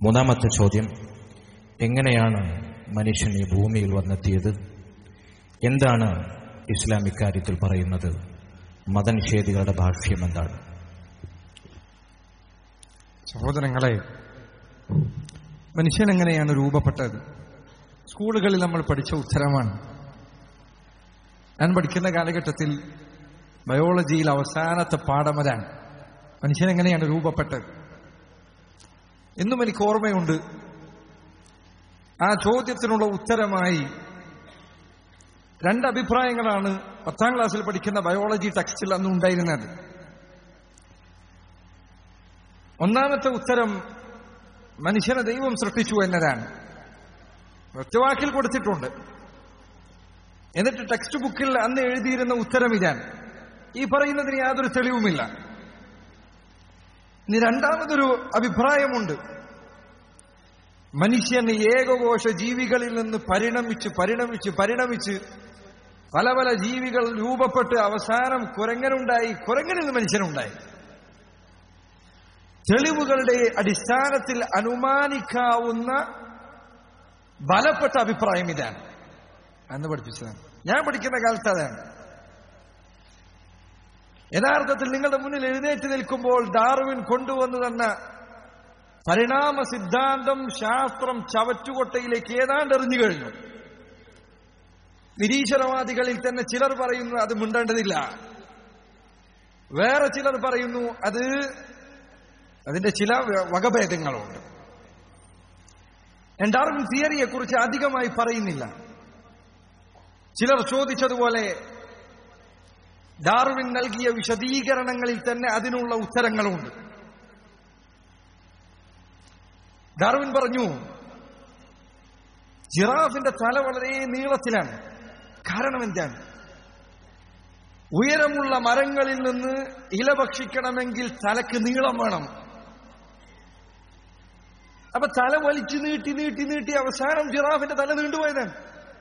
മൂന്നാമത്തെ ചോദ്യം എങ്ങനെയാണ് മനുഷ്യൻ ഈ ഭൂമിയിൽ വന്നെത്തിയത് എന്താണ് ഇസ്ലാം ഇക്കാര്യത്തിൽ പറയുന്നത് മതനിഷേധികളുടെ ഭാഷ്യം എന്താണ് സഹോദരങ്ങളെ മനുഷ്യൻ എങ്ങനെയാണ് രൂപപ്പെട്ടത് സ്കൂളുകളിൽ നമ്മൾ പഠിച്ച ഉത്തരമാണ് ഞാൻ പഠിക്കുന്ന കാലഘട്ടത്തിൽ ബയോളജിയിൽ അവസാനത്തെ പാഠം അതാണ് മനുഷ്യൻ എങ്ങനെയാണ് രൂപപ്പെട്ടത് എന്നും എനിക്ക് ഓർമ്മയുണ്ട് ആ ചോദ്യത്തിനുള്ള ഉത്തരമായി രണ്ട് അഭിപ്രായങ്ങളാണ് പത്താം ക്ലാസ്സിൽ പഠിക്കുന്ന ബയോളജി ടെക്സ്റ്റിൽ അന്ന് ഉണ്ടായിരുന്നത് ഒന്നാമത്തെ ഉത്തരം മനുഷ്യനെ ദൈവം സൃഷ്ടിച്ചു എന്നതാണ് ഒറ്റവാക്കിൽ കൊടുത്തിട്ടുണ്ട് എന്നിട്ട് ടെക്സ്റ്റ് ബുക്കിൽ അന്ന് എഴുതിയിരുന്ന ഉത്തരം ഇതാണ് ഈ പറയുന്നതിന് യാതൊരു തെളിവുമില്ല ഇനി രണ്ടാമതൊരു അഭിപ്രായമുണ്ട് മനുഷ്യൻ ഏകകോശ ജീവികളിൽ നിന്ന് പരിണമിച്ച് പരിണമിച്ച് പരിണമിച്ച് പല പല ജീവികൾ രൂപപ്പെട്ട് അവസാനം കുരങ്ങനുണ്ടായി കുരങ്ങനിൽ നിന്ന് മനുഷ്യനുണ്ടായി തെളിവുകളുടെ അടിസ്ഥാനത്തിൽ അനുമാനിക്കാവുന്ന ബലപ്പെട്ട അഭിപ്രായം ഇതാണ് അന്ന് പഠിപ്പിച്ചതാണ് ഞാൻ പഠിക്കുന്ന കാലത്ത് അതാണ് യഥാർത്ഥത്തിൽ നിങ്ങളുടെ മുന്നിൽ എഴുന്നേറ്റ് നിൽക്കുമ്പോൾ ഡാർവിൻ കൊണ്ടുവന്നു തന്ന പരിണാമ സിദ്ധാന്തം ശാസ്ത്രം ചവറ്റുകൊട്ടയിലേക്ക് ഏതാണ്ട് എറിഞ്ഞു കഴിഞ്ഞു നിരീശ്വരവാദികളിൽ തന്നെ ചിലർ പറയുന്നു അത് മിണ്ടേണ്ടതില്ല വേറെ ചിലർ പറയുന്നു അത് അതിന്റെ ചില വകഭേദങ്ങളുണ്ട് ഞാൻ ഡാർവിൻ തിയറിയെ കുറിച്ച് അധികമായി പറയുന്നില്ല ചിലർ ചോദിച്ചതുപോലെ ഡാർവിൻ നൽകിയ വിശദീകരണങ്ങളിൽ തന്നെ അതിനുള്ള ഉത്തരങ്ങളുണ്ട് ഡാർവിൻ പറഞ്ഞു ജിറാഫിന്റെ തല വളരെ നീളത്തിലാണ് കാരണം എന്താണ് ഉയരമുള്ള മരങ്ങളിൽ നിന്ന് ഇല ഭക്ഷിക്കണമെങ്കിൽ തലക്ക് നീളം വേണം അപ്പൊ തല വലിച്ചു നീട്ടി നീട്ടി നീട്ടി അവസാനം ജിറാഫിന്റെ തല നീണ്ടുപോയതാണ്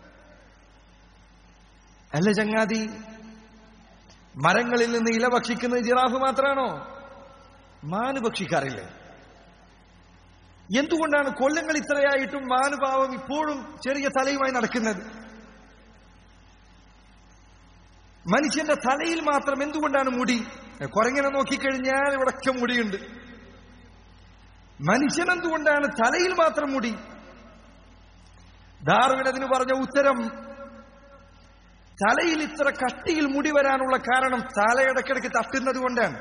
അല്ല ചങ്ങാതി മരങ്ങളിൽ നിന്ന് ഇല ഭക്ഷിക്കുന്നത് ജിറാഫ് മാത്രമാണോ മാന് ഭക്ഷിക്കാറില്ലേ എന്തുകൊണ്ടാണ് കൊല്ലങ്ങൾ ഇത്രയായിട്ടും മാനുഭാവം ഇപ്പോഴും ചെറിയ തലയുമായി നടക്കുന്നത് മനുഷ്യന്റെ തലയിൽ മാത്രം എന്തുകൊണ്ടാണ് മുടി കുരങ്ങനെ നോക്കിക്കഴിഞ്ഞാൽ ഇവിടൊക്കെ മുടിയുണ്ട് മനുഷ്യൻ എന്തുകൊണ്ടാണ് തലയിൽ മാത്രം മുടി ഡാർവിൻ അതിന് പറഞ്ഞ ഉത്തരം തലയിൽ ഇത്ര കട്ടിയിൽ മുടി വരാനുള്ള കാരണം തല ഇടയ്ക്കിടയ്ക്ക് തട്ടുന്നത് കൊണ്ടാണ്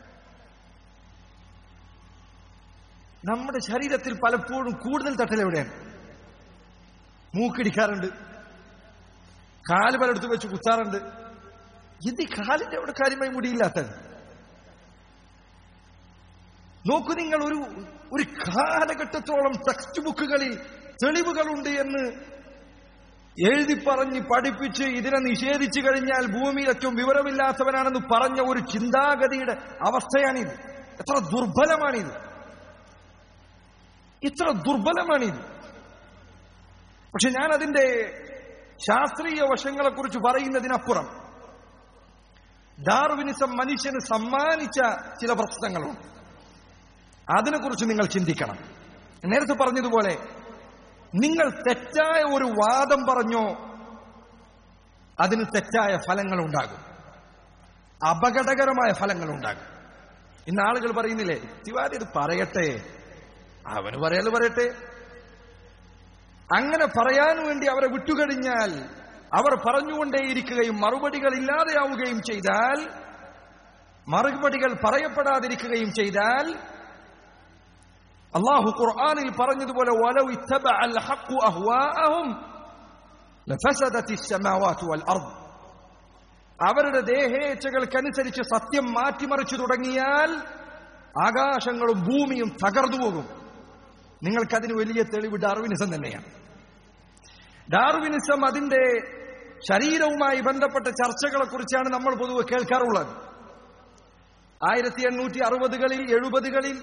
നമ്മുടെ ശരീരത്തിൽ പലപ്പോഴും കൂടുതൽ തട്ടൽ എവിടെയാണ് മൂക്കിടിക്കാറുണ്ട് കാല് പലയിടത്ത് വെച്ച് കുത്താറുണ്ട് ഇത് ഈ കാലിന്റെ അവിടെ കാര്യമായി മുടിയില്ലാത്തത് നോക്കൂ നിങ്ങൾ ഒരു ഒരു കാലഘട്ടത്തോളം ടെക്സ്റ്റ് ബുക്കുകളിൽ തെളിവുകളുണ്ട് എന്ന് എഴുതി പറഞ്ഞ് പഠിപ്പിച്ച് ഇതിനെ നിഷേധിച്ചു കഴിഞ്ഞാൽ ഭൂമിയിൽ ഏറ്റവും വിവരമില്ലാത്തവനാണെന്ന് പറഞ്ഞ ഒരു ചിന്താഗതിയുടെ അവസ്ഥയാണിത് എത്ര ദുർബലമാണിത് ഇത്ര ദുർബലമാണിത് പക്ഷെ ഞാൻ അതിന്റെ ശാസ്ത്രീയ വശങ്ങളെക്കുറിച്ച് പറയുന്നതിനപ്പുറം ഡാർവിനിസം മനുഷ്യന് സമ്മാനിച്ച ചില പ്രശ്നങ്ങളുണ്ട് അതിനെക്കുറിച്ച് നിങ്ങൾ ചിന്തിക്കണം നേരത്തെ പറഞ്ഞതുപോലെ നിങ്ങൾ തെറ്റായ ഒരു വാദം പറഞ്ഞോ അതിന് തെറ്റായ ഫലങ്ങൾ ഉണ്ടാകും അപകടകരമായ ഫലങ്ങൾ ഉണ്ടാകും ഇന്ന് ആളുകൾ പറയുന്നില്ലേ തിവാരി ഇത് പറയട്ടെ അവന് പറയാല് പറയട്ടെ അങ്ങനെ പറയാൻ വേണ്ടി അവരെ വിട്ടുകഴിഞ്ഞാൽ അവർ പറഞ്ഞുകൊണ്ടേയിരിക്കുകയും മറുപടികൾ ഇല്ലാതെയാവുകയും ചെയ്താൽ മറുപടികൾ പറയപ്പെടാതിരിക്കുകയും ചെയ്താൽ അള്ളാഹു ഖുർആാനിൽ പറഞ്ഞതുപോലെ വലൗ ഇത്തബഅൽ ഹഖു അഹ്വാഅഹും ലഫസദത്തി السماوات والارض അവരുടെ ദേഹേച്ഛകൾക്കനുസരിച്ച് സത്യം മാറ്റിമറിച്ചു തുടങ്ങിയാൽ ആകാശങ്ങളും ഭൂമിയും തകർന്നു പോകും നിങ്ങൾക്കതിന് വലിയ തെളിവ് ഡാർവിനിസം തന്നെയാണ് ഡാർവിനിസം അതിന്റെ ശരീരവുമായി ബന്ധപ്പെട്ട ചർച്ചകളെ കുറിച്ചാണ് നമ്മൾ പൊതുവെ കേൾക്കാറുള്ളത് ആയിരത്തി എണ്ണൂറ്റി അറുപതുകളിൽ എഴുപതുകളിൽ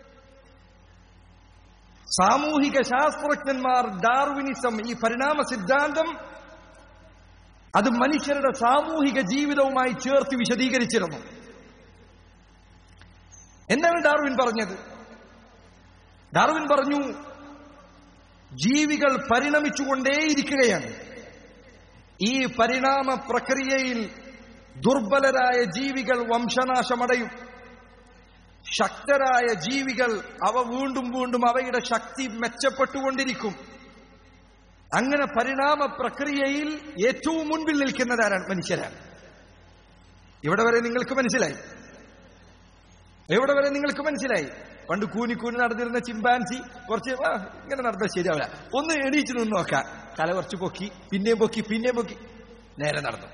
സാമൂഹിക ശാസ്ത്രജ്ഞന്മാർ ഡാർവിനിസം ഈ പരിണാമ സിദ്ധാന്തം അത് മനുഷ്യരുടെ സാമൂഹിക ജീവിതവുമായി ചേർത്ത് വിശദീകരിച്ചിരുന്നു എന്താണ് ഡാർവിൻ പറഞ്ഞത് ഡാർവിൻ പറഞ്ഞു ജീവികൾ പരിണമിച്ചുകൊണ്ടേയിരിക്കുകയാണ് ഈ പരിണാമ പ്രക്രിയയിൽ ദുർബലരായ ജീവികൾ വംശനാശമടയും ശക്തരായ ജീവികൾ അവ വീണ്ടും വീണ്ടും അവയുടെ ശക്തി മെച്ചപ്പെട്ടുകൊണ്ടിരിക്കും അങ്ങനെ പരിണാമ പ്രക്രിയയിൽ ഏറ്റവും മുൻപിൽ നിൽക്കുന്നതാരാണ് മനുഷ്യരാണ് ഇവിടെ വരെ നിങ്ങൾക്ക് മനസ്സിലായി എവിടെ വരെ നിങ്ങൾക്ക് മനസ്സിലായി പണ്ട് കൂനി കൂനി നടന്നിരുന്ന ചിമ്പാൻസി കുറച്ച് ആ, ഇങ്ങനെ നടന്നാൽ ശരിയാവില്ല ഒന്ന് എണീച്ചു നിന്ന് നോക്കാം തല കുറച്ച് പൊക്കി പിന്നെയും പൊക്കി പിന്നെയും പൊക്കി നേരെ നടന്നു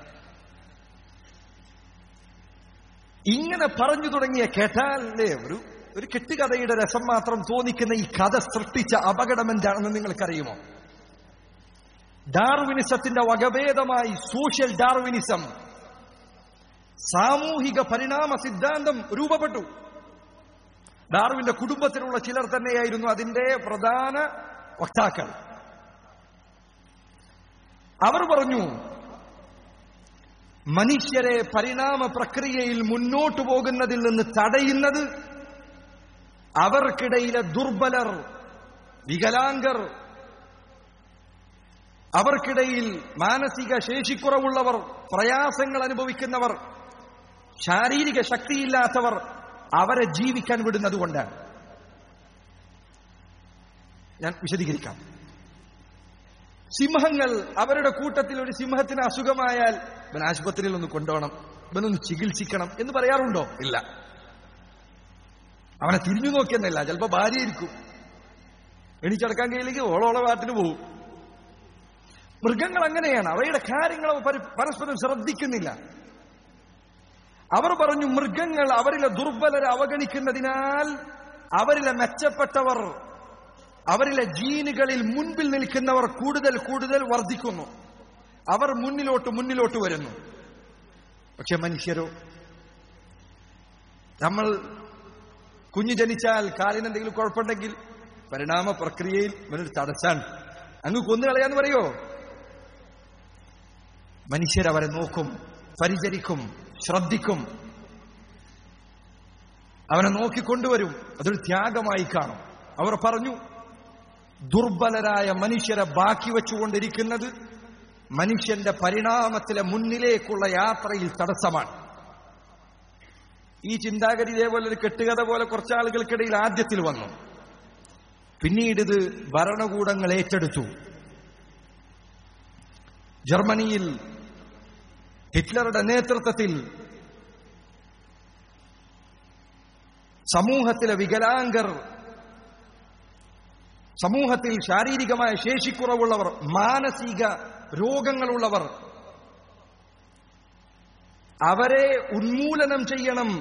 ഇങ്ങനെ പറഞ്ഞു തുടങ്ങിയ കേട്ടാലേ ഒരു ഒരു കെട്ടുകഥയുടെ രസം മാത്രം തോന്നിക്കുന്ന ഈ കഥ സൃഷ്ടിച്ച അപകടം എന്താണെന്ന് നിങ്ങൾക്കറിയുമോ ഡാർവിനിസത്തിന്റെ വകഭേദമായി സോഷ്യൽ ഡാർവിനിസം സാമൂഹിക പരിണാമ സിദ്ധാന്തം രൂപപ്പെട്ടു ഡാർവിന്റെ കുടുംബത്തിലുള്ള ചിലർ തന്നെയായിരുന്നു അതിന്റെ പ്രധാന വക്താക്കൾ അവർ പറഞ്ഞു മനുഷ്യരെ പരിണാമ പ്രക്രിയയിൽ മുന്നോട്ടു പോകുന്നതിൽ നിന്ന് തടയുന്നത് അവർക്കിടയിലെ ദുർബലർ വികലാംഗർ അവർക്കിടയിൽ മാനസിക ശേഷിക്കുറവുള്ളവർ പ്രയാസങ്ങൾ അനുഭവിക്കുന്നവർ ശാരീരിക ശക്തിയില്ലാത്തവർ അവരെ ജീവിക്കാൻ വിടുന്നത് കൊണ്ടാണ് ഞാൻ വിശദീകരിക്കാം സിംഹങ്ങൾ അവരുടെ കൂട്ടത്തിൽ ഒരു സിംഹത്തിന് അസുഖമായാൽ ഇവൻ ആശുപത്രിയിൽ ഒന്ന് കൊണ്ടുപോകണം ഇവനൊന്ന് ചികിത്സിക്കണം എന്ന് പറയാറുണ്ടോ ഇല്ല അവനെ തിരിഞ്ഞു നോക്കിയെന്നല്ല ചിലപ്പോ ഭാര്യ ഇരിക്കും എണീച്ചടക്കാൻ കഴിയില്ലെങ്കിൽ ഓളോളെ പാട്ടിന് പോകും മൃഗങ്ങൾ അങ്ങനെയാണ് അവയുടെ കാര്യങ്ങൾ അവ പരി- പരസ്പരം ശ്രദ്ധിക്കുന്നില്ല അവർ പറഞ്ഞു മൃഗങ്ങൾ അവരിലെ ദുർബലരെ അവഗണിക്കുന്നതിനാൽ അവരിലെ മെച്ചപ്പെട്ടവർ അവരിലെ ജീനുകളിൽ മുൻപിൽ നിൽക്കുന്നവർ കൂടുതൽ കൂടുതൽ വർദ്ധിക്കുന്നു അവർ മുന്നിലോട്ട് മുന്നിലോട്ട് വരുന്നു പക്ഷെ മനുഷ്യരോ നമ്മൾ കുഞ്ഞു ജനിച്ചാൽ കാലിന് എന്തെങ്കിലും കുഴപ്പമുണ്ടെങ്കിൽ പരിണാമ പ്രക്രിയയിൽ ഇവനൊരു തടസ്സാണ് അങ്ങ് കൊന്നുകളയാന്ന് പറയോ മനുഷ്യരവരെ നോക്കും പരിചരിക്കും ശ്രദ്ധിക്കും അവനെ നോക്കിക്കൊണ്ടുവരും അതൊരു ത്യാഗമായി കാണും അവർ പറഞ്ഞു ദുർബലരായ മനുഷ്യരെ ബാക്കി വെച്ചുകൊണ്ടിരിക്കുന്നത് മനുഷ്യന്റെ പരിണാമത്തിലെ മുന്നിലേക്കുള്ള യാത്രയിൽ തടസ്സമാണ് ഈ ചിന്താഗതി ഇതേപോലെ ഒരു കെട്ടുകഥ പോലെ കുറച്ച് ആളുകൾക്കിടയിൽ ആദ്യത്തിൽ വന്നു പിന്നീട് ഇത് ഭരണകൂടങ്ങൾ ഏറ്റെടുത്തു ജർമ്മനിയിൽ ഹിറ്റ്ലറുടെ നേതൃത്വത്തിൽ സമൂഹത്തിലെ വികലാംഗർ സമൂഹത്തിൽ ശാരീരികമായ ശേഷിക്കുറവുള്ളവർ മാനസിക രോഗങ്ങളുള്ളവർ അവരെ ഉന്മൂലനം ചെയ്യണം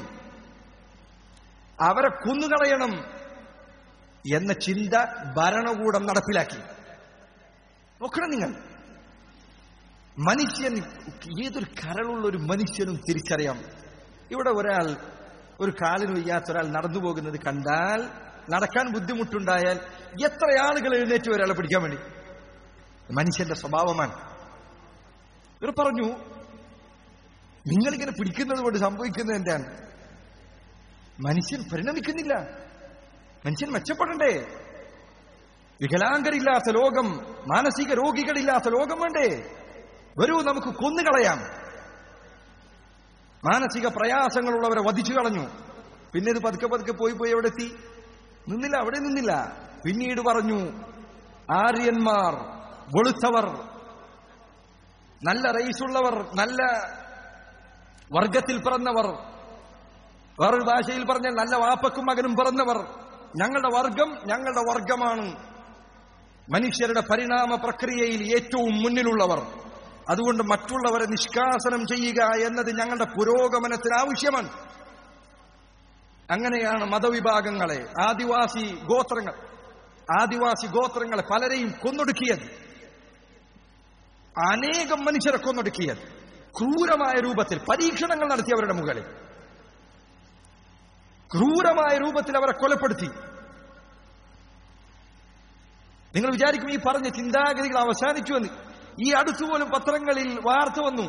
അവരെ കൊന്നുകളയണം എന്ന ചിന്ത ഭരണകൂടം നടപ്പിലാക്കി നോക്കണം നിങ്ങൾ മനുഷ്യൻ ഏതൊരു കരളുള്ള ഒരു മനുഷ്യനും തിരിച്ചറിയാം ഇവിടെ ഒരാൾ ഒരു കാലിന് വയ്യാത്ത ഒരാൾ നടന്നു പോകുന്നത് കണ്ടാൽ നടക്കാൻ ബുദ്ധിമുട്ടുണ്ടായാൽ എത്ര ആളുകൾ എഴുന്നേറ്റ് ഒരാളെ പിടിക്കാൻ വേണ്ടി മനുഷ്യന്റെ സ്വഭാവമാണ് ഇവർ പറഞ്ഞു നിങ്ങളിങ്ങനെ പിടിക്കുന്നത് കൊണ്ട് സംഭവിക്കുന്നത് എന്താണ് മനുഷ്യൻ പരിണമിക്കുന്നില്ല മനുഷ്യൻ മെച്ചപ്പെടണ്ടേ വികലാംഗരില്ലാത്ത ലോകം മാനസിക രോഗികളില്ലാത്ത ലോകം വേണ്ടേ വരൂ നമുക്ക് കൊന്നുകളയാം മാനസിക പ്രയാസങ്ങളുള്ളവരെ വധിച്ചു കളഞ്ഞു പിന്നെ ഇത് പതുക്കെ പതുക്കെ പോയി പോയി എവിടെ എത്തി നിന്നില്ല അവിടെ നിന്നില്ല പിന്നീട് പറഞ്ഞു ആര്യന്മാർ വെളുത്തവർ നല്ല റേസുള്ളവർ നല്ല വർഗത്തിൽ പിറന്നവർ വേറൊരു ഭാഷയിൽ പറഞ്ഞാൽ നല്ല വാപ്പക്കും മകനും പിറന്നവർ ഞങ്ങളുടെ വർഗം ഞങ്ങളുടെ വർഗമാണ് മനുഷ്യരുടെ പരിണാമ പ്രക്രിയയിൽ ഏറ്റവും മുന്നിലുള്ളവർ അതുകൊണ്ട് മറ്റുള്ളവരെ നിഷ്കാസനം ചെയ്യുക എന്നത് ഞങ്ങളുടെ പുരോഗമനത്തിന് ആവശ്യമാണ് അങ്ങനെയാണ് മതവിഭാഗങ്ങളെ ആദിവാസി ഗോത്രങ്ങൾ ആദിവാസി ഗോത്രങ്ങളെ പലരെയും കൊന്നൊടുക്കിയത് അനേകം മനുഷ്യരെ കൊന്നൊടുക്കിയത് ക്രൂരമായ രൂപത്തിൽ പരീക്ഷണങ്ങൾ നടത്തി അവരുടെ മുകളിൽ ക്രൂരമായ രൂപത്തിൽ അവരെ കൊലപ്പെടുത്തി നിങ്ങൾ വിചാരിക്കും ഈ പറഞ്ഞ ചിന്താഗതികൾ അവസാനിച്ചുവെന്ന് ഈ അടുത്തുപോലും പത്രങ്ങളിൽ വാർത്ത വന്നു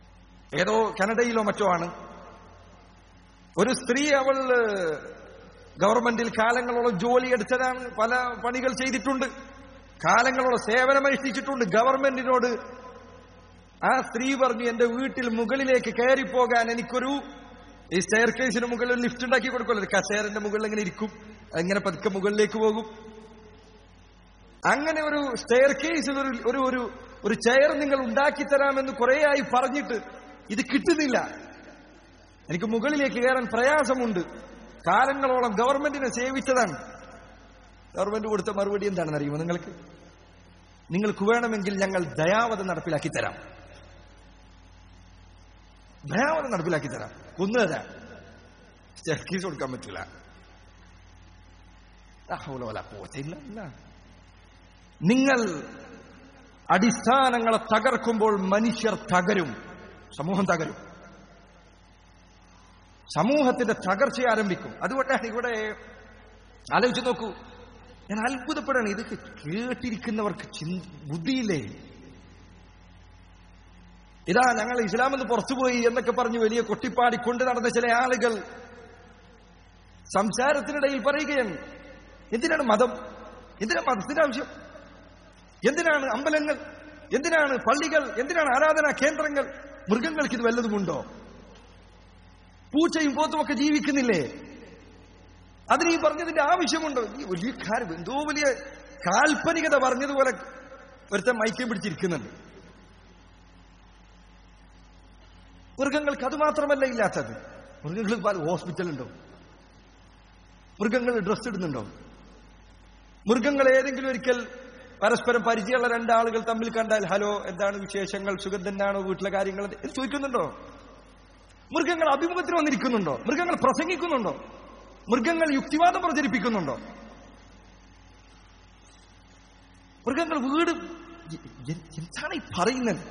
ഏതോ കാനഡയിലോ മറ്റോ ആണ് ഒരു സ്ത്രീ അവൾ ഗവൺമെന്റിൽ കാലങ്ങളോളം ജോലി എടുത്തതാണ് പല പണികൾ ചെയ്തിട്ടുണ്ട് കാലങ്ങളോളം സേവനമനുഷ്ഠിച്ചിട്ടുണ്ട് ഗവൺമെന്റിനോട് ആ സ്ത്രീ പറഞ്ഞു എന്റെ വീട്ടിൽ മുകളിലേക്ക് കയറിപ്പോകാൻ എനിക്കൊരു ഈ സ്റ്റെയർ കേസിന് മുകളിൽ ഒരു ലിഫ്റ്റ് ഉണ്ടാക്കി കൊടുക്കുമല്ലോ കസേരന്റെ മുകളിൽ എങ്ങനെ ഇരിക്കും അങ്ങനെ പതുക്കെ മുകളിലേക്ക് പോകും അങ്ങനെ ഒരു സ്റ്റെയർ കേസിൽ ഒരു ഒരു ഒരു ഒരു ചെയർ നിങ്ങൾ ഉണ്ടാക്കി തരാമെന്ന് കുറേയായി പറഞ്ഞിട്ട് ഇത് കിട്ടുന്നില്ല എനിക്ക് മുകളിലേക്ക് കയറാൻ പ്രയാസമുണ്ട് കാലങ്ങളോളം ഗവൺമെന്റിനെ സേവിച്ചതാണ് ഗവൺമെന്റ് കൊടുത്ത മറുപടി എന്താണെന്ന് അറിയുമോ നിങ്ങൾക്ക് നിങ്ങൾക്ക് വേണമെങ്കിൽ ഞങ്ങൾ ദയാവധം നടപ്പിലാക്കി തരാം ദയാവധം നടപ്പിലാക്കി തരാം കൊന്നു തരാം സ്റ്റെർക്കീസ് കൊടുക്കാൻ പറ്റില്ല നിങ്ങൾ അടിസ്ഥാനങ്ങളെ തകർക്കുമ്പോൾ മനുഷ്യർ തകരും സമൂഹം തകരും സമൂഹത്തിന്റെ തകർച്ച ആരംഭിക്കും അതുകൊണ്ടാണ് ഇവിടെ ആലോചിച്ച് നോക്കൂ ഞാൻ അത്ഭുതപ്പെടാണ് ഇതൊക്കെ കേട്ടിരിക്കുന്നവർക്ക് ചിന്ത ബുദ്ധിയില്ലേ ഇതാ ഞങ്ങൾ ഇസ്ലാമെന്ന് പുറത്തുപോയി എന്നൊക്കെ പറഞ്ഞ് വലിയ കൊട്ടിപ്പാടി കൊണ്ട് നടന്ന ചില ആളുകൾ സംസാരത്തിനിടയിൽ പറയുകയാണ് എന്തിനാണ് മതം എന്തിനാണ് മതത്തിന്റെ ആവശ്യം എന്തിനാണ് അമ്പലങ്ങൾ എന്തിനാണ് പള്ളികൾ എന്തിനാണ് ആരാധനാ കേന്ദ്രങ്ങൾ മൃഗങ്ങൾക്ക് ഇത് വല്ലതുമുണ്ടോ പൂച്ചയും പോത്തും ഒക്കെ ജീവിക്കുന്നില്ലേ അതിന് ഈ പറഞ്ഞതിന്റെ ആവശ്യമുണ്ടോ ഈ വലിയ കാര്യം എന്തോ വലിയ കാൽപ്പനികത പറഞ്ഞതുപോലെ ഒരുത്തൻ മൈക്യം പിടിച്ചിരിക്കുന്നുണ്ട് മൃഗങ്ങൾക്ക് അത് മാത്രമല്ല ഇല്ലാത്തത് മൃഗങ്ങൾക്ക് ഹോസ്പിറ്റലുണ്ടോ മൃഗങ്ങൾ ഡ്രസ് ഇടുന്നുണ്ടോ മൃഗങ്ങൾ ഏതെങ്കിലും ഒരിക്കൽ പരസ്പരം പരിചയമുള്ള രണ്ടാളുകൾ തമ്മിൽ കണ്ടാൽ ഹലോ എന്താണ് വിശേഷങ്ങൾ സുഖം തന്നെയാണോ വീട്ടിലെ കാര്യങ്ങൾ എന്ന് ചോദിക്കുന്നുണ്ടോ മൃഗങ്ങൾ അഭിമുഖത്തിൽ വന്നിരിക്കുന്നുണ്ടോ മൃഗങ്ങൾ പ്രസംഗിക്കുന്നുണ്ടോ മൃഗങ്ങൾ യുക്തിവാദം പ്രചരിപ്പിക്കുന്നുണ്ടോ മൃഗങ്ങൾ വീട് എന്താണ് ഈ പറയുന്നത്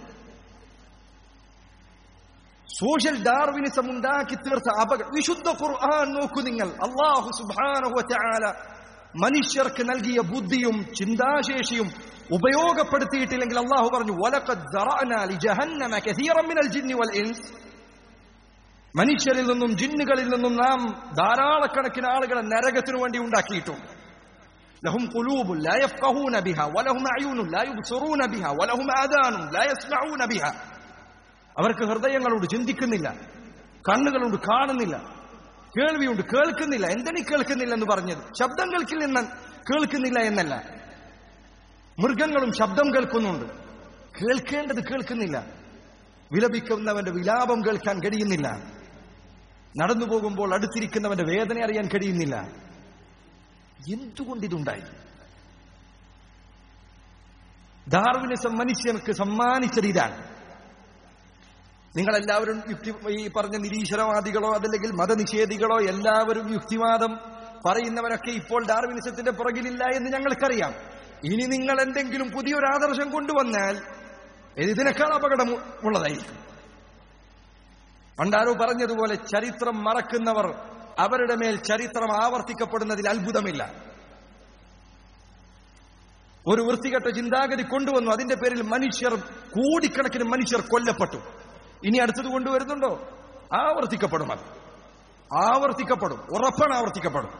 സോഷ്യൽ ഡാർവിനിസം ഉണ്ടാക്കി തീർത്ത അപകട വിശുദ്ധ ഖുർആൻ നോക്കൂ നിങ്ങൾ അള്ളാഹു സുബ്ഹാനഹു വതആല മനുഷ്യർക്ക് നൽകിയ ബുദ്ധിയും ചിന്താശേഷിയും ഉപയോഗപ്പെടുത്തിയിട്ടില്ലെങ്കിൽ അള്ളാഹു പറഞ്ഞു വലഖദ് ദറഅനാ ലിജഹന്നമ കസീറൻ മിനൽ ജിന്നി വൽ ഇൻസ് മനുഷ്യരിൽ നിന്നും ജിന്നുകളിൽ നിന്നും നാം ധാരാളക്കണക്കിന് ആളുകളെ നരകത്തിനു വേണ്ടി ഉണ്ടാക്കിയിട്ടുണ്ട് ലഹും ഖുലൂബുൻ ലാ യഫ്ഖഹൂന ബിഹ വലഹും അയൂനുൻ ലാ യുബ്സിറൂന ബിഹ വലഹും ആദാനുൻ ലാ യസ്മഊന ബിഹ അവർക്ക് ഹൃദയങ്ങളുണ്ട് ചിന്തിക്കുന്നില്ല കണ്ണുകളുണ്ട് കാണുന്നില്ല കേൾവിയുണ്ട് കേൾക്കുന്നില്ല എന്തിനീ കേൾക്കുന്നില്ല എന്ന് പറഞ്ഞത് ശബ്ദം കേൾക്കില്ല കേൾക്കുന്നില്ല എന്നല്ല മൃഗങ്ങളും ശബ്ദം കേൾക്കുന്നുണ്ട് കേൾക്കേണ്ടത് കേൾക്കുന്നില്ല വിലപിക്കുന്നവന്റെ വിലാപം കേൾക്കാൻ കഴിയുന്നില്ല നടന്നു പോകുമ്പോൾ അടുത്തിരിക്കുന്നവന്റെ വേദന അറിയാൻ കഴിയുന്നില്ല എന്തുകൊണ്ടിതുണ്ടായി ഡാർവിനിസം മനുഷ്യർക്ക് സമ്മാനിച്ചത് ഇതാണ് നിങ്ങളെല്ലാവരും യുക്തി ഈ പറഞ്ഞ നിരീശ്വരവാദികളോ അതല്ലെങ്കിൽ മതനിഷേധികളോ എല്ലാവരും യുക്തിവാദം പറയുന്നവരൊക്കെ ഇപ്പോൾ ഡാർവിനിസത്തിന്റെ പുറകിലില്ല എന്ന് ഞങ്ങൾക്കറിയാം ഇനി നിങ്ങൾ എന്തെങ്കിലും പുതിയൊരു ആദർശം കൊണ്ടുവന്നാൽ ഇതിനേക്കാൾ അപകടം ഉള്ളതായിരിക്കും പണ്ടാരോ പറഞ്ഞതുപോലെ ചരിത്രം മറക്കുന്നവർ അവരുടെ മേൽ ചരിത്രം ആവർത്തിക്കപ്പെടുന്നതിൽ അത്ഭുതമില്ല ഒരു വൃത്തികെട്ട ചിന്താഗതി കൊണ്ടുവന്നു അതിന്റെ പേരിൽ മനുഷ്യർ കോടിക്കണക്കിന് മനുഷ്യർ കൊല്ലപ്പെട്ടു ഇനി അടുത്തത് കൊണ്ടുവരുന്നുണ്ടോ ആവർത്തിക്കപ്പെടും അത് ആവർത്തിക്കപ്പെടും ഉറപ്പാണ് ആവർത്തിക്കപ്പെടും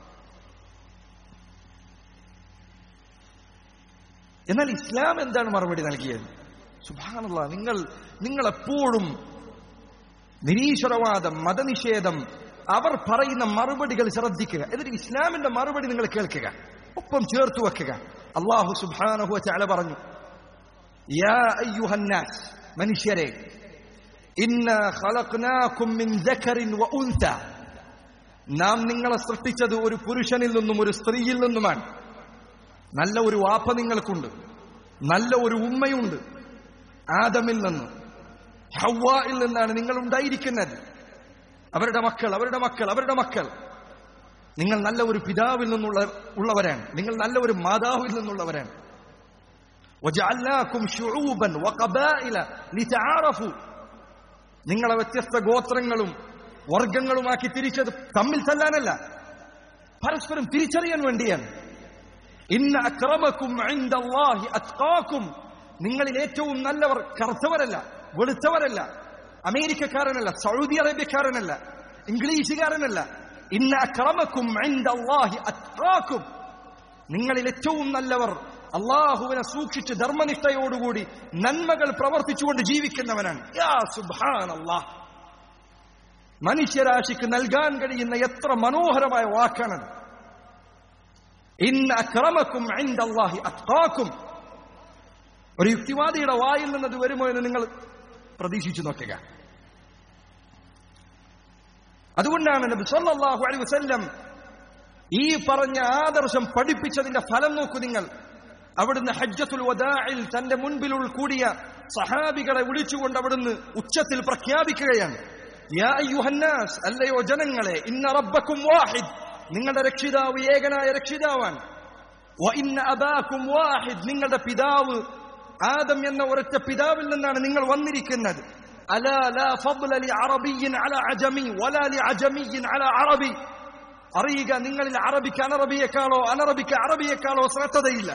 എന്നാൽ ഇസ്ലാം എന്താണ് മറുപടി നൽകിയത് സുഭാനുള്ള നിങ്ങൾ നിങ്ങൾ എപ്പോഴും നിരീശ്വരവാദം മതനിഷേധം അവർ പറയുന്ന മറുപടികൾ ശ്രദ്ധിക്കുക എന്നിട്ട് ഇസ്ലാമിന്റെ മറുപടി നിങ്ങൾ കേൾക്കുക ഒപ്പം ചേർത്ത് വെക്കുക അള്ളാഹു സുബാനഹു ചാല പറഞ്ഞു യാ അയ്യുഹന്നാസ് മനുഷ്യരെ ഇന്ന ഖലഖ്നാകും മിൻ ദക്കറിൻ വ ഉൻത നാം നിങ്ങളെ സൃഷ്ടിച്ചത് ഒരു പുരുഷനിൽ നിന്നും ഒരു സ്ത്രീയിൽ നിന്നുമാണ് നല്ല ഒരു വാപ്പ നിങ്ങൾക്കുണ്ട് നല്ല ഒരു ഉമ്മയുണ്ട് ആദമിൽ നിന്ന് ഹവ്വായിൽ നിന്നാണ് നിങ്ങൾ ഉണ്ടായിരിക്കുന്നത് അവരുടെ മക്കൾ അവരുടെ മക്കൾ അവരുടെ മക്കൾ നിങ്ങൾ നല്ല ഒരു പിതാവിൽ നിന്നുള്ള ഉള്ളവരാണ് നിങ്ങൾ നല്ല ഒരു മാതാവിൽ നിന്നുള്ളവരാണ് وجعلناكم شعوبا وقبائل لتعارفوا നിങ്ങളെ വ്യത്യസ്ത ഗോത്രങ്ങളും വർഗങ്ങളുമാക്കി തിരിച്ചത് തമ്മിൽ തല്ലാനല്ല പരസ്പരം തിരിച്ചറിയാൻ വേണ്ടിയാണ് ഇന്ന അക്രമക്കും അത്കാക്കും നിങ്ങളിൽ ഏറ്റവും നല്ലവർ കറുത്തവരല്ല വെളുത്തവരല്ല അമേരിക്കക്കാരനല്ല സൗദി അറേബ്യക്കാരനല്ല ഇംഗ്ലീഷുകാരനല്ല ഇന്ന അക്രമക്കും ഇൻദല്ലാഹി അത്ഖാക്കും നിങ്ങളിൽ ഏറ്റവും നല്ലവർ അള്ളാഹുവിനെ സൂക്ഷിച്ച് ധർമ്മനിഷ്ഠയോടുകൂടി നന്മകൾ പ്രവർത്തിച്ചുകൊണ്ട് ജീവിക്കുന്നവനാണ് യാ സുബ്ഹാനല്ലാഹ് മനുഷ്യരാശിക്ക് നൽകാൻ കഴിയുന്ന എത്ര മനോഹരമായ വാക്കാണത് ഇന്ന അക്രമക്കും ഇൻദല്ലാഹി അത്ഖാക്കും ഒരു യുക്തിവാദിയുടെ വായിൽ നിന്നത് വരുമോ എന്ന് നിങ്ങൾ പ്രതീക്ഷിച്ചു നോക്കുക അതുകൊണ്ടാണ് നബി സല്ലല്ലാഹു അലൈഹി വസല്ലം ഈ പറഞ്ഞ ആദർശം പഠിപ്പിച്ചതിന്റെ ഫലം നോക്കൂ നിങ്ങൾ അവിടുന്ന് ഹജ്ജത്തുൽ വദാഇൽ തന്റെ മുൻപിൽ കൂടിയ സഹാബികളെ വിളിച്ചുകൊണ്ട് അവിടുന്ന് ഉച്ചത്തിൽ പ്രഖ്യാപിക്കുകയാണ് യാ അയ്യുഹന്നാസ് അല്ലയോ ജനങ്ങളെ ഇന്ന റബ്ബക്കും വാഹിദ് നിങ്ങളുടെ രക്ഷിതാവ് ഏകനായ രക്ഷിതാവാണ് വ ഇന്ന അബാക്കും വാഹിദ് നിങ്ങളുടെ പിതാവ് ആദം എന്ന ഒരൊറ്റ പിതാവിൽ നിന്നാണ് നിങ്ങൾ വന്നിരിക്കുന്നത് അലാ ലാ ഫضل لعربي على عجمي ولا لعجمي على عربي അറിയുക നിങ്ങളിൽ അറബിക്ക് അനറബിയേക്കാളോ അനറബിക്ക് അറബിയേക്കാളോ ശ്രദ്ധതയില്ല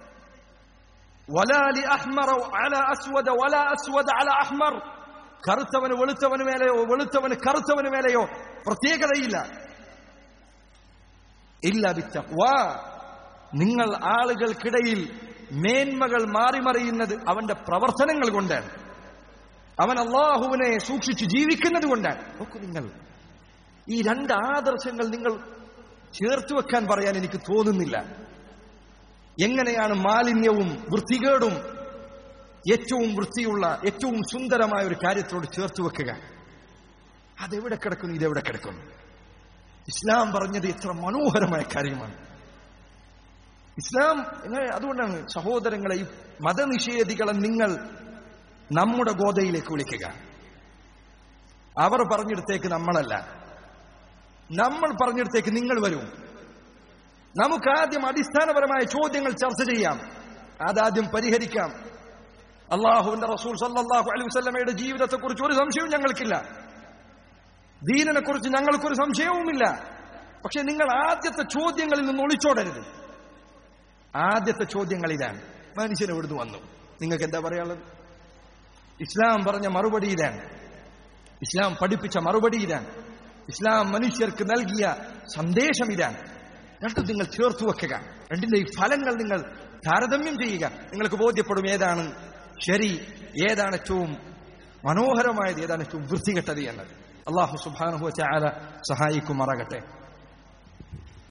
വലാലി അഹ്മർ അല അസ്വദ വല അസ്വദ അല അഹ്മർ കറുത്തവന് വെളുത്തവന് മേലെയോ വെളുത്തവന് കറുത്തവന് മേലെയോ പ്രത്യേകതയില്ല ഇല്ല ബിത്തഖ്വാ നിങ്ങൾ ആളുകൾക്കിടയിൽ മേന്മകൾ മാറിമറിയുന്നത് അവന്റെ പ്രവർത്തനങ്ങൾ കൊണ്ടാണ് അവൻ അള്ളാഹുവിനെ സൂക്ഷിച്ച് ജീവിക്കുന്നത് കൊണ്ടാണ് നോക്കൂ നിങ്ങൾ ഈ രണ്ട് ആദർശങ്ങൾ നിങ്ങൾ ചേർത്ത് വെക്കാൻ പറയാൻ എനിക്ക് തോന്നുന്നില്ല എങ്ങനെയാണ് മാലിന്യവും വൃത്തികേടും ഏറ്റവും വൃത്തിയുള്ള ഏറ്റവും സുന്ദരമായ ഒരു കാര്യത്തോട് ചേർത്ത് വെക്കുക അതെവിടെ കിടക്കുന്നു ഇതെവിടെ കിടക്കുന്നു ഇസ്ലാം പറഞ്ഞത് എത്ര മനോഹരമായ കാര്യമാണ് ഇസ്ലാം എങ്ങനെ അതുകൊണ്ടാണ് സഹോദരങ്ങളെ ഈ മതനിഷേധികളെ നിങ്ങൾ നമ്മുടെ ഗോതയിലേക്ക് വിളിക്കുക അവർ പറഞ്ഞിടത്തേക്ക് നമ്മളല്ല നമ്മൾ പറഞ്ഞിടത്തേക്ക് നിങ്ങൾ വരൂ നമുക്ക് ആദ്യം അടിസ്ഥാനപരമായ ചോദ്യങ്ങൾ ചർച്ച ചെയ്യാം അതാദ്യം പരിഹരിക്കാം അള്ളാഹുവിന്റെ റസൂൽ സല്ലാഹു അലൈഹി വസല്ലമയുടെ ജീവിതത്തെക്കുറിച്ച് ഒരു സംശയവും ഞങ്ങൾക്കില്ല ദീനിനെ കുറിച്ച് ഞങ്ങൾക്കൊരു സംശയവുമില്ല പക്ഷെ നിങ്ങൾ ആദ്യത്തെ ചോദ്യങ്ങളിൽ നിന്ന് ഒളിച്ചോടരുത് ആദ്യത്തെ ചോദ്യങ്ങൾ ഇതാണ് മനുഷ്യൻ എവിടുന്ന് വന്നു നിങ്ങൾക്ക് എന്താ പറയാനുള്ളത് ഇസ്ലാം പറഞ്ഞ മറുപടി ഇതാണ് ഇസ്ലാം പഠിപ്പിച്ച മറുപടി ഇതാണ് ഇസ്ലാം മനുഷ്യർക്ക് നൽകിയ സന്ദേശം ഇതാണ് രണ്ടും നിങ്ങൾ ചേർത്ത് വെക്കുക രണ്ടിന്റെ ഈ ഫലങ്ങൾ നിങ്ങൾ താരതമ്യം ചെയ്യുക നിങ്ങൾക്ക് ബോധ്യപ്പെടും ഏതാണ് ശരി ഏതാണ് ഏറ്റവും മനോഹരമായത് ഏതാണ് ഏറ്റവും വൃത്തികെട്ടത് എന്നത് അള്ളാഹു സുബാനുഹു ചാല സഹായിക്കുമാറാകട്ടെ